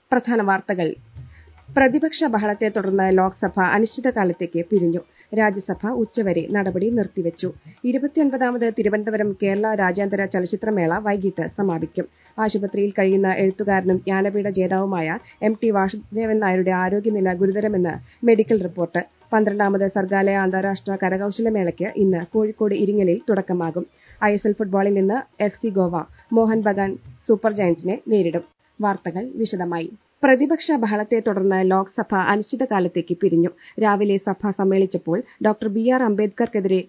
പ്രധാന വാർത്തകൾ പ്രതിപക്ഷ ബഹളത്തെ തുടർന്ന് ലോക്സഭ അനിശ്ചിതകാലത്തേക്ക് പിരിഞ്ഞു രാജ്യസഭ ഉച്ചവരെ നടപടി നിർത്തിവച്ചു ഇരുപത്തിയൊൻപതാമത് തിരുവനന്തപുരം കേരള രാജ്യാന്തര ചലച്ചിത്രമേള വൈകിട്ട് സമാപിക്കും ആശുപത്രിയിൽ കഴിയുന്ന എഴുത്തുകാരനും ജ്ഞാനപീഠ ജേതാവുമായ എം ടി വാസുദേവൻ നായരുടെ ആരോഗ്യനില ഗുരുതരമെന്ന് മെഡിക്കൽ റിപ്പോർട്ട് പന്ത്രണ്ടാമത് സർഗാലയ അന്താരാഷ്ട്ര കരകൌശലമേളയ്ക്ക് ഇന്ന് കോഴിക്കോട് ഇരിങ്ങലിൽ തുടക്കമാകും ഐഎസ്എൽ ഫുട്ബോളിൽ ഇന്ന് F C Goa Mohan Bagan super ജയന്റ്സിനെ നേരിടും വാർത്തകൾ വിശദമായി പ്രതിപക്ഷ ബഹളത്തെ തുടർന്ന് ലോക്സഭ അനിശ്ചിതകാലത്തേക്ക് പിരിഞ്ഞു രാവിലെ സഭ സമ്മേളിച്ചപ്പോൾ ഡോക്ടർ ബി ആർ അംബേദ്കർക്കെതിരെ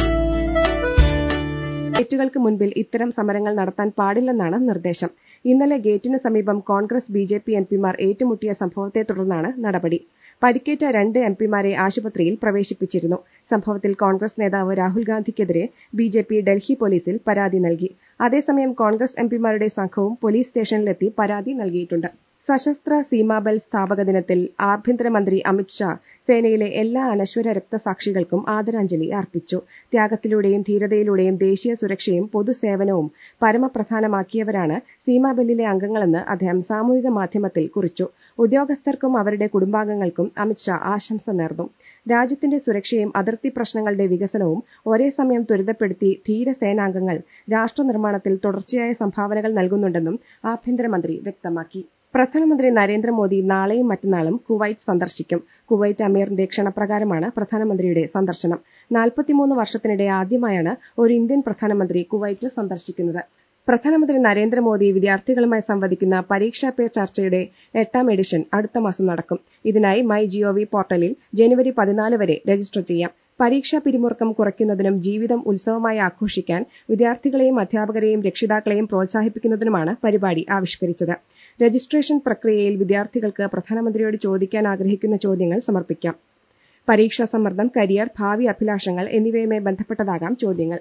ഗേറ്റുകൾക്ക് മുൻപിൽ ഇത്തരം സമരങ്ങൾ നടത്താൻ പാടില്ലെന്നാണ് നിർദ്ദേശം ഇന്നലെ ഗേറ്റിന് സമീപം കോൺഗ്രസ് ബി ജെ പി എംപിമാർ ഏറ്റുമുട്ടിയ സംഭവത്തെ തുടർന്നാണ് നടപടി പരിക്കേറ്റ രണ്ട് എംപിമാരെ ആശുപത്രിയിൽ പ്രവേശിപ്പിച്ചിരുന്നു സംഭവത്തിൽ കോൺഗ്രസ് നേതാവ് രാഹുൽ ഗാന്ധിക്കെതിരെ ബി ജെ പി ഡൽഹി പോലീസിൽ പരാതി നൽകി അതേസമയം കോൺഗ്രസ് എംപിമാരുടെ സംഘവും പോലീസ് സ്റ്റേഷനിലെത്തി പരാതി നൽകിയിട്ടുണ്ട് സശസ്ത്ര സീമാബൽ സ്ഥാപക ദിനത്തിൽ ആഭ്യന്തരമന്ത്രി അമിത്ഷാ സേനയിലെ എല്ലാ അനശ്വര രക്തസാക്ഷികൾക്കും ആദരാഞ്ജലി അർപ്പിച്ചു ത്യാഗത്തിലൂടെയും ധീരതയിലൂടെയും ദേശീയ സുരക്ഷയും പൊതുസേവനവും പരമപ്രധാനമാക്കിയവരാണ് സീമാബെല്ലിലെ അംഗങ്ങളെന്ന് അദ്ദേഹം സാമൂഹിക മാധ്യമത്തിൽ കുറിച്ചു ഉദ്യോഗസ്ഥർക്കും അവരുടെ കുടുംബാംഗങ്ങൾക്കും അമിത്ഷാ ആശംസ നേർന്നു രാജ്യത്തിന്റെ സുരക്ഷയും അതിർത്തി പ്രശ്നങ്ങളുടെ വികസനവും ഒരേ സമയം ത്വരിതപ്പെടുത്തി ധീര സേനാംഗങ്ങൾ രാഷ്ട്രനിർമ്മാണത്തിൽ തുടർച്ചയായ സംഭാവനകൾ നൽകുന്നുണ്ടെന്നും ആഭ്യന്തരമന്ത്രി വ്യക്തമാക്കി പ്രധാനമന്ത്രി നരേന്ദ്രമോദി നാളെയും മറ്റന്നാളും കുവൈറ്റ് സന്ദർശിക്കും കുവൈറ്റ് അമീറിന്റെ ക്ഷണപ്രകാരമാണ് പ്രധാനമന്ത്രിയുടെ സന്ദർശനം നാൽപ്പത്തിമൂന്ന് വർഷത്തിനിടെ ആദ്യമായാണ് ഒരു ഇന്ത്യൻ പ്രധാനമന്ത്രി കുവൈറ്റ് സന്ദർശിക്കുന്നത് പ്രധാനമന്ത്രി നരേന്ദ്രമോദി വിദ്യാർത്ഥികളുമായി സംവദിക്കുന്ന പരീക്ഷാ പേ ചർച്ചയുടെ എട്ടാം എഡിഷൻ അടുത്ത മാസം നടക്കും ഇതിനായി മൈ ജിഒവി പോർട്ടലിൽ ജനുവരി പതിനാല് വരെ രജിസ്റ്റർ ചെയ്യാം പരീക്ഷാ പിരിമുറുക്കം കുറയ്ക്കുന്നതിനും ജീവിതം ഉത്സവമായി ആഘോഷിക്കാൻ വിദ്യാർത്ഥികളെയും അധ്യാപകരെയും രക്ഷിതാക്കളെയും പ്രോത്സാഹിപ്പിക്കുന്നതിനുമാണ് പരിപാടി ആവിഷ്കരിച്ചത് രജിസ്ട്രേഷൻ പ്രക്രിയയിൽ വിദ്യാർത്ഥികൾക്ക് പ്രധാനമന്ത്രിയോട് ചോദിക്കാൻ ആഗ്രഹിക്കുന്ന ചോദ്യങ്ങൾ സമർപ്പിക്കാം പരീക്ഷാ സമ്മർദ്ദം കരിയർ ഭാവി അഭിലാഷങ്ങൾ എന്നിവയുമായി ബന്ധപ്പെട്ടതാകാം ചോദ്യങ്ങൾ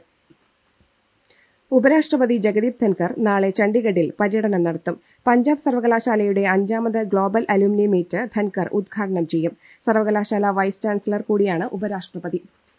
ഉപരാഷ്ട്രപതി ജഗദീപ് ധൻകർ നാളെ ചണ്ഡീഗഡിൽ പര്യടനം നടത്തും പഞ്ചാബ് സർവകലാശാലയുടെ അഞ്ചാമത് ഗ്ലോബൽ അലുമിനി മീറ്റ് ധൻകർ ഉദ്ഘാടനം ചെയ്യും സർവകലാശാല വൈസ് ചാൻസലർ കൂടിയാണ് ഉപരാഷ്ട്രപതി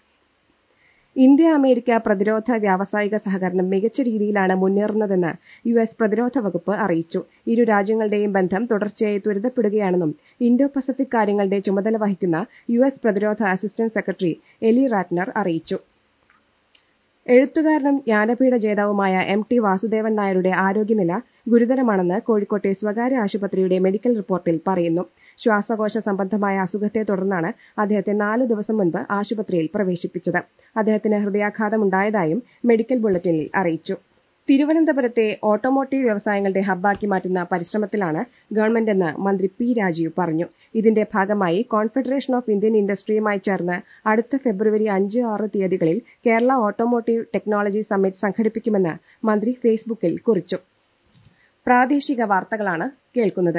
ഇന്ത്യ അമേരിക്ക പ്രതിരോധ വ്യാവസായിക സഹകരണം മികച്ച രീതിയിലാണ് മുന്നേറുന്നതെന്ന് യു എസ് പ്രതിരോധ വകുപ്പ് അറിയിച്ചു ഇരു രാജ്യങ്ങളുടെയും ബന്ധം തുടർച്ചയായി ത്വരിതപ്പെടുകയാണെന്നും ഇന്തോ പസഫിക് കാര്യങ്ങളുടെ ചുമതല വഹിക്കുന്ന യു എസ് പ്രതിരോധ അസിസ്റ്റന്റ് സെക്രട്ടറി എലി റാറ്റ്നർ അറിയിച്ചു എഴുത്തുകാരനും ജ്ഞാനപീഠ ജേതാവുമായ എം ടി വാസുദേവൻ നായരുടെ ആരോഗ്യനില ഗുരുതരമാണെന്ന് കോഴിക്കോട്ടെ സ്വകാര്യ ആശുപത്രിയുടെ മെഡിക്കൽ റിപ്പോർട്ടിൽ പറയുന്നു ശ്വാസകോശ സംബന്ധമായ അസുഖത്തെ തുടർന്നാണ് അദ്ദേഹത്തെ നാലു ദിവസം മുൻപ് ആശുപത്രിയിൽ പ്രവേശിപ്പിച്ചത് അദ്ദേഹത്തിന് ഹൃദയാഘാതമുണ്ടായതായും മെഡിക്കൽ ബുള്ളറ്റിനിൽ അറിയിച്ചു തിരുവനന്തപുരത്തെ ഓട്ടോമോട്ടീവ് വ്യവസായങ്ങളുടെ ഹബ്ബാക്കി മാറ്റുന്ന പരിശ്രമത്തിലാണ് ഗവൺമെന്റെന്ന് മന്ത്രി പി രാജീവ് പറഞ്ഞു ഇതിന്റെ ഭാഗമായി കോൺഫെഡറേഷൻ ഓഫ് ഇന്ത്യൻ ഇൻഡസ്ട്രിയുമായി ചേർന്ന് അടുത്ത ഫെബ്രുവരി അഞ്ച് ആറ് തീയതികളിൽ കേരള ഓട്ടോമോട്ടീവ് ടെക്നോളജി സമ്മിറ്റ് സംഘടിപ്പിക്കുമെന്ന് മന്ത്രി ഫേസ്ബുക്കിൽ കുറിച്ചു പ്രാദേശിക വാർത്തകളാണ് കേൾക്കുന്നത്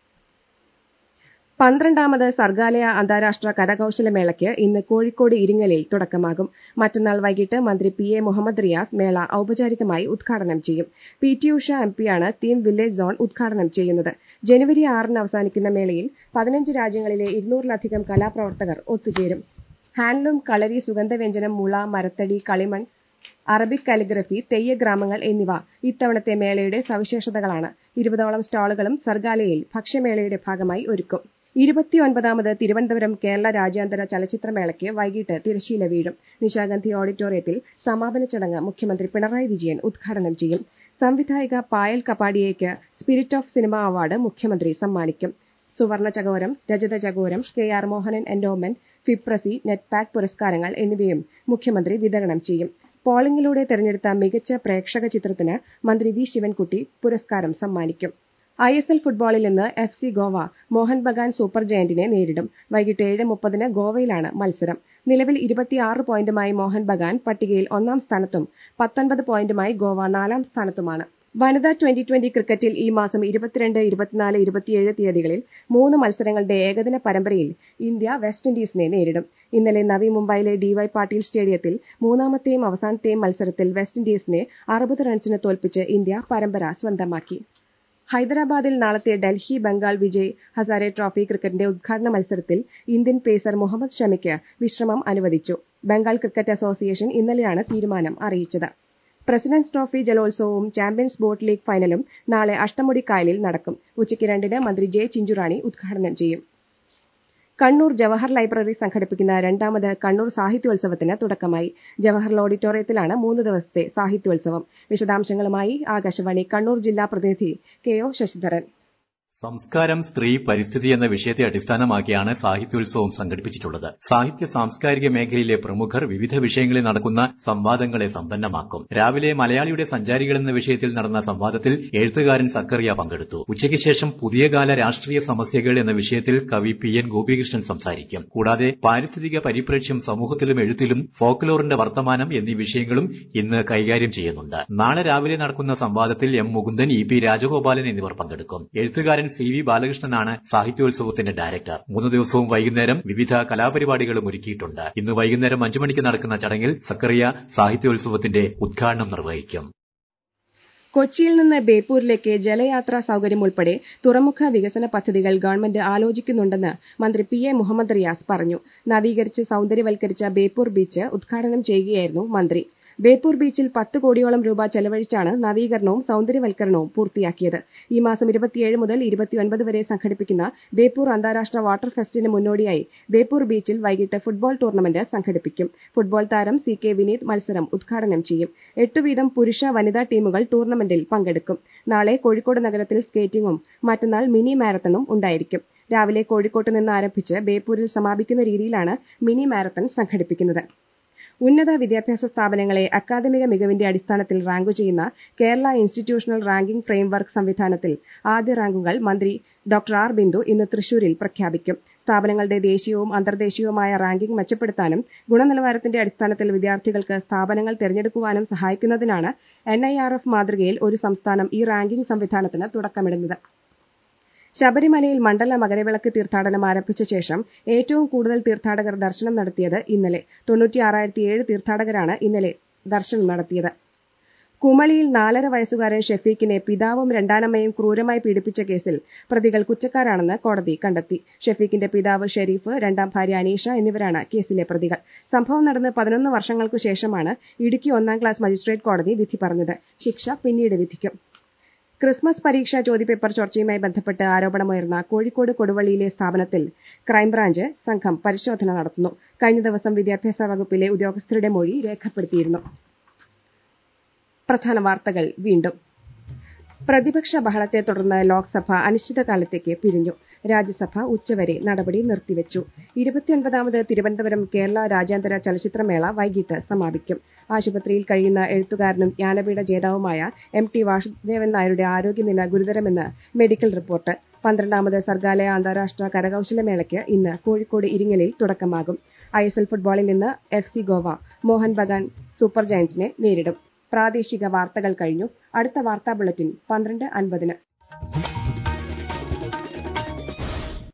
പന്ത്രണ്ടാമത് സർഗാലയ അന്താരാഷ്ട്ര കരകൌശലമേളയ്ക്ക് ഇന്ന് കോഴിക്കോട് ഇരിങ്ങലിൽ തുടക്കമാകും മറ്റന്നാൾ വൈകിട്ട് മന്ത്രി പി എ മുഹമ്മദ് റിയാസ് മേള ഔപചാരികമായി ഉദ്ഘാടനം ചെയ്യും പി ടി ഉഷ എം പിയാണ് തീം വില്ലേജ് സോൺ ഉദ്ഘാടനം ചെയ്യുന്നത് ജനുവരി ആറിന് അവസാനിക്കുന്ന മേളയിൽ പതിനഞ്ച് രാജ്യങ്ങളിലെ ഇരുന്നൂറിലധികം കലാപ്രവർത്തകർ ഒത്തുചേരും ഹാൻഡ്ലൂം കളരി സുഗന്ധവ്യഞ്ജനം മുള മരത്തടി കളിമൺ അറബിക് കാലിഗ്രഫി തെയ്യഗ്രാമങ്ങൾ എന്നിവ ഇത്തവണത്തെ മേളയുടെ സവിശേഷതകളാണ് ഇരുപതോളം സ്റ്റാളുകളും സർഗാലയയിൽ ഭക്ഷ്യമേളയുടെ ഭാഗമായി ഒരുക്കും ഇരുപത്തിയൊൻപതാമത് തിരുവനന്തപുരം കേരള രാജ്യാന്തര ചലച്ചിത്രമേളയ്ക്ക് വൈകിട്ട് തിരശീല വീഴും നിശാഗന്ധി ഓഡിറ്റോറിയത്തിൽ സമാപന ചടങ്ങ് മുഖ്യമന്ത്രി പിണറായി വിജയൻ ഉദ്ഘാടനം ചെയ്യും സംവിധായിക പായൽ കപ്പാടിയയ്ക്ക് സ്പിരിറ്റ് ഓഫ് സിനിമ അവാർഡ് മുഖ്യമന്ത്രി സമ്മാനിക്കും Suvarna Chakoram Rajata Chakoram K R Mohanan endowment FIPRESCI NETPAC പുരസ്കാരങ്ങൾ എന്നിവയും മുഖ്യമന്ത്രി വിതരണം ചെയ്യും പോളിംഗിലൂടെ തെരഞ്ഞെടുത്ത മികച്ച പ്രേക്ഷക ചിത്രത്തിന് മന്ത്രി വി ശിവൻകുട്ടി പുരസ്കാരം സമ്മാനിക്കും ഐ എസ് എൽ ഫുട്ബോളിൽ ഇന്ന് F C Goa Mohan Bagan super ജയന്റിനെ നേരിടും വൈകിട്ട് ഏഴ് മുപ്പതിന് ഗോവയിലാണ് മത്സരം നിലവിൽ ഇരുപത്തിയാറ് പോയിന്റുമായി മോഹൻ ബഗാൻ പട്ടികയിൽ ഒന്നാം സ്ഥാനത്തും പത്തൊൻപത് പോയിന്റുമായി ഗോവ നാലാം സ്ഥാനത്തുമാണ് വനിതാ ട്വന്റി ട്വന്റി ക്രിക്കറ്റിൽ ഈ മാസം ഇരുപത്തിരണ്ട് ഇരുപത്തിനാല് ഇരുപത്തിയേഴ് തീയതികളിൽ മൂന്ന് മത്സരങ്ങളുടെ ഏകദിന പരമ്പരയിൽ ഇന്ത്യ വെസ്റ്റ് ഇൻഡീസിനെ നേരിടും ഇന്നലെ നവി മുംബൈയിലെ ഡിവൈ പാട്ടീൽ സ്റ്റേഡിയത്തിൽ മൂന്നാമത്തെയും അവസാനത്തെയും മത്സരത്തിൽ വെസ്റ്റ് ഇൻഡീസിനെ അറുപത് റൺസിന് തോൽപ്പിച്ച് ഇന്ത്യ പരമ്പര സ്വന്തമാക്കി ഹൈദരാബാദിൽ നാളത്തെ ഡൽഹി ബംഗാൾ വിജയ് ഹസാരെ ട്രോഫി ക്രിക്കറ്റിന്റെ ഉദ്ഘാടന മത്സരത്തിൽ ഇന്ത്യൻ പേസർ മുഹമ്മദ് ഷമിക്ക് വിശ്രമം അനുവദിച്ചു ബംഗാൾ ക്രിക്കറ്റ് അസോസിയേഷൻ ഇന്നലെയാണ് തീരുമാനം അറിയിച്ചത് പ്രസിഡന്റ്സ് ട്രോഫി ജലോത്സവവും ചാമ്പ്യൻസ് ബോട്ട് ലീഗ് ഫൈനലും നാളെ അഷ്ടമുടിക്കായലിൽ നടക്കും ഉച്ചയ്ക്ക് രണ്ടിന് മന്ത്രി ജെ ചിഞ്ചുറാണി ഉദ്ഘാടനം ചെയ്യും കണ്ണൂർ ജവഹർ ലൈബ്രറി സംഘടിപ്പിക്കുന്ന രണ്ടാമത് കണ്ണൂർ സാഹിത്യോത്സവത്തിന് തുടക്കമായി ജവഹർ ഓഡിറ്റോറിയത്തിലാണ് മൂന്ന് ദിവസത്തെ സാഹിത്യോത്സവം വിശദാംശങ്ങളുമായി ആകാശവാണി കണ്ണൂർ ജില്ലാ പ്രതിനിധി കെ ഒ ശശിധരൻ സംസ്കാരം സ്ത്രീ പരിസ്ഥിതി എന്ന വിഷയത്തെ അടിസ്ഥാനമാക്കിയാണ് സാഹിത്യോത്സവം സംഘടിപ്പിച്ചിട്ടുള്ളത് സാഹിത്യ സാംസ്കാരിക മേഖലയിലെ പ്രമുഖർ വിവിധ വിഷയങ്ങളിൽ നടക്കുന്ന സംവാദങ്ങളെ സമ്പന്നമാക്കും രാവിലെ മലയാളിയുടെ സഞ്ചാരികൾ എന്ന വിഷയത്തിൽ നടന്ന സംവാദത്തിൽ എഴുത്തുകാരൻ സക്കറിയ പങ്കെടുത്തു ഉച്ചയ്ക്ക് ശേഷം പുതിയ കാല രാഷ്ട്രീയ സമസ്യകൾ എന്ന വിഷയത്തിൽ കവി പി എൻ ഗോപികൃഷ്ണൻ സംസാരിക്കും കൂടാതെ പാരിസ്ഥിതിക പരിപ്രേക്ഷ്യം സമൂഹത്തിലും എഴുത്തിലും ഫോക്ലോറിന്റെ വർത്തമാനം എന്നീ വിഷയങ്ങളും ഇന്ന് കൈകാര്യം ചെയ്യുന്നുണ്ട് നാളെ രാവിലെ നടക്കുന്ന സംവാദത്തിൽ M Mukundan E P Rajagopalan എന്നിവർ പങ്കെടുക്കും എഴുത്തുകാരൻ സി വി ബാലകൃഷ്ണനാണ് സാഹിത്യോത്സവത്തിന്റെ ഡയറക്ടർ മൂന്ന് ദിവസവും വൈകുന്നേരം വിവിധ കലാപരിപാടികളും ഒരുക്കിയിട്ടുണ്ട് ഇന്ന് വൈകുന്നേരം അഞ്ചു മണിക്ക് നടക്കുന്ന ചടങ്ങിൽ സക്കറിയ സാഹിത്യോത്സവത്തിന്റെ ഉദ്ഘാടനം നിർവഹിക്കും കൊച്ചിയിൽ നിന്ന് ബേപ്പൂരിലേക്ക് ജലയാത്രാ സൌകര്യം ഉൾപ്പെടെ തുറമുഖ വികസന പദ്ധതികൾ ഗവൺമെന്റ് ആലോചിക്കുന്നുണ്ടെന്ന് മന്ത്രി പി എ മുഹമ്മദ് റിയാസ് പറഞ്ഞു നവീകരിച്ച് സൌന്ദര്യവൽക്കരിച്ച ബേപ്പൂർ ബീച്ച് ഉദ്ഘാടനം ചെയ്യുകയായിരുന്നു മന്ത്രി ബേപ്പൂർ ബീച്ചിൽ പത്ത് കോടിയോളം രൂപ ചെലവഴിച്ചാണ് നവീകരണവും സൌന്ദര്യവൽക്കരണവും പൂർത്തിയാക്കിയത് ഈ മാസം ഇരുപത്തിയേഴ് മുതൽ ഇരുപത്തിയൊൻപത് വരെ സംഘടിപ്പിക്കുന്ന ബേപ്പൂർ അന്താരാഷ്ട്ര വാട്ടർ ഫെസ്റ്റിന് മുന്നോടിയായി ബേപ്പൂർ ബീച്ചിൽ വൈകിട്ട് ഫുട്ബോൾ ടൂർണമെന്റ് സംഘടിപ്പിക്കും ഫുട്ബോൾ താരം സി കെ വിനീത് മത്സരം ഉദ്ഘാടനം ചെയ്യും എട്ട് വീതം പുരുഷ വനിതാ ടീമുകൾ ടൂർണമെന്റിൽ പങ്കെടുക്കും നാളെ കോഴിക്കോട് നഗരത്തിൽ സ്കേറ്റിംഗും മറ്റന്നാൾ മിനി മാരത്തണും ഉണ്ടായിരിക്കും രാവിലെ കോഴിക്കോട്ട് നിന്ന് ആരംഭിച്ച് ബേപ്പൂരിൽ സമാപിക്കുന്ന രീതിയിലാണ് മിനി മാരത്തൺ സംഘടിപ്പിക്കുന്നത് ഉന്നത വിദ്യാഭ്യാസ സ്ഥാപനങ്ങളെ അക്കാദമിക മികവിന്റെ അടിസ്ഥാനത്തിൽ റാങ്കു ചെയ്യുന്ന കേരള ഇൻസ്റ്റിറ്റ്യൂഷണൽ റാങ്കിംഗ് ഫ്രെയിംവർക്ക് സംവിധാനത്തിൽ ആദ്യ റാങ്കുകൾ മന്ത്രി ഡോക്ടർ ആർ ബിന്ദു ഇന്ന് തൃശൂരിൽ പ്രഖ്യാപിക്കും സ്ഥാപനങ്ങളുടെ ദേശീയവും അന്തർദേശീയവുമായ റാങ്കിംഗ് മെച്ചപ്പെടുത്താനും ഗുണനിലവാരത്തിന്റെ അടിസ്ഥാനത്തിൽ വിദ്യാർത്ഥികൾക്ക് സ്ഥാപനങ്ങൾ തിരഞ്ഞെടുക്കുവാനും സഹായിക്കുന്നതിനാണ് എൻ ഐ ആർ എഫ് മാതൃകയിൽ ഒരു സംസ്ഥാനം ഈ റാങ്കിംഗ് സംവിധാനത്തിന് തുടക്കമിടുന്നത് ശബരിമലയിൽ മണ്ഡല മകരവിളക്ക് തീർത്ഥാടനം ആരംഭിച്ച ശേഷം ഏറ്റവും കൂടുതൽ തീർത്ഥാടകർ ദർശനം നടത്തിയത് ഇന്നലെ തൊണ്ണൂറ്റിയാറായിരത്തിയേഴ് തീർത്ഥാടകരാണ് ഇന്നലെ ദർശനം നടത്തിയത് കുമളിയിൽ നാലര വയസ്സുകാരൻ ഷെഫീഖിനെ പിതാവും രണ്ടാനമ്മയും ക്രൂരമായി പീഡിപ്പിച്ച കേസിൽ പ്രതികൾ കുറ്റക്കാരാണെന്ന് കോടതി കണ്ടെത്തി ഷെഫീഖിന്റെ പിതാവ് ഷെരീഫ് രണ്ടാം ഭാര്യ അനീഷ എന്നിവരാണ് കേസിലെ പ്രതികൾ സംഭവം നടന്ന് പതിനൊന്ന് വർഷങ്ങൾക്കു ശേഷമാണ് ഇടുക്കി ഒന്നാം ക്ലാസ് മജിസ്ട്രേറ്റ് കോടതി വിധി പറഞ്ഞത് ശിക്ഷ പിന്നീട് വിധിക്കും ക്രിസ്മസ് പരീക്ഷാ ചോദ്യപേപ്പർ ചോർച്ചയുമായി ബന്ധപ്പെട്ട് ആരോപണമുയർന്ന കോഴിക്കോട് കൊടുവള്ളിയിലെ സ്ഥാപനത്തിൽ ക്രൈംബ്രാഞ്ച് സംഘം പരിശോധന നടത്തുന്നു കഴിഞ്ഞ ദിവസം വിദ്യാഭ്യാസ വകുപ്പിലെ ഉദ്യോഗസ്ഥരുടെ മൊഴി രേഖപ്പെടുത്തിയിരുന്നു പ്രധാന വാർത്തകൾ വീണ്ടും പ്രതിപക്ഷ ബഹളത്തെ തുടർന്ന് ലോക്സഭ അനിശ്ചിതകാലത്തേക്ക് പിരിഞ്ഞു രാജ്യസഭ ഉച്ചവരെ നടപടി നിർത്തിവച്ചു ഇരുപത്തിയൊൻപതാമത് തിരുവനന്തപുരം കേരള രാജ്യാന്തര ചലച്ചിത്രമേള വൈകിട്ട് സമാപിക്കും ആശുപത്രിയിൽ കഴിയുന്ന എഴുത്തുകാരനും ജ്ഞാനപീഠ ജേതാവുമായ എം ടി വാസുദേവൻ നായരുടെ ആരോഗ്യനില ഗുരുതരമെന്ന് മെഡിക്കൽ റിപ്പോർട്ട് പന്ത്രണ്ടാമത് സർഗാലയ അന്താരാഷ്ട്ര കരകൌശലമേളയ്ക്ക് ഇന്ന് കോഴിക്കോട് ഇരിങ്ങലിൽ തുടക്കമാകും ഐ എസ് എൽ ഫുട്ബോളിൽ ഇന്ന് F C Goa Mohan Bagan super ജയന്റ്സിനെ നേരിടും പ്രാദേശിക വാർത്തകൾ കഴിഞ്ഞു അടുത്ത വാർത്താ ബുള്ളറ്റിൻ പന്ത്രണ്ട് അൻപതിന്